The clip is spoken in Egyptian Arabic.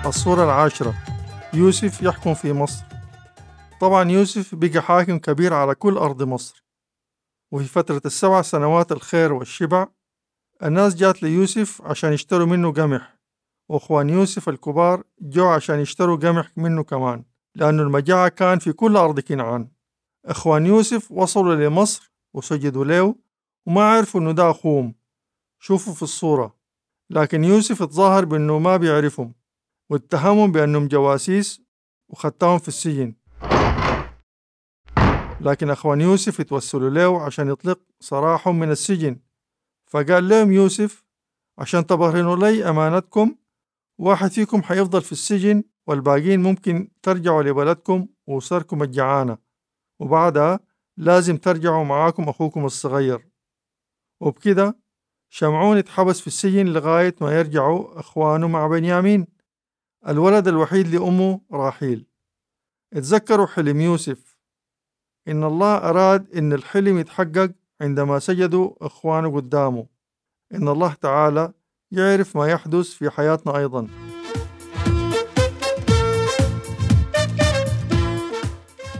الصورة العاشرة يوسف يحكم في مصر طبعا يوسف بقى حاكم كبير على كل أرض مصر وفي فترة السبع سنوات الخير والشبع الناس جات ليوسف عشان يشتروا منه قمح وأخوان يوسف الكبار جو عشان يشتروا قمح منه كمان لأنه المجاعة كان في كل أرض كنعان إخوان يوسف وصلوا لمصر وسجدوا له وما عرفوا إنه ده أخوهم شوفوا في الصورة لكن يوسف اتظاهر بأنه ما بيعرفهم واتهمهم بأنهم جواسيس وخدتهم في السجن لكن أخوان يوسف اتوسلوا له عشان يطلق سراحهم من السجن فقال لهم يوسف عشان تبرهنوا لي أمانتكم واحد فيكم حيفضل في السجن والباقيين ممكن ترجعوا لبلدكم وأسركم الجعانة وبعدها لازم ترجعوا معاكم أخوكم الصغير وبكده شمعون اتحبس في السجن لغاية ما يرجعوا إخوانه مع بنيامين الولد الوحيد لأمه راحيل اتذكروا حلم يوسف إن الله أراد إن الحلم يتحقق عندما سجدوا إخوانه قدامه إن الله تعالى يعرف ما يحدث في حياتنا أيضا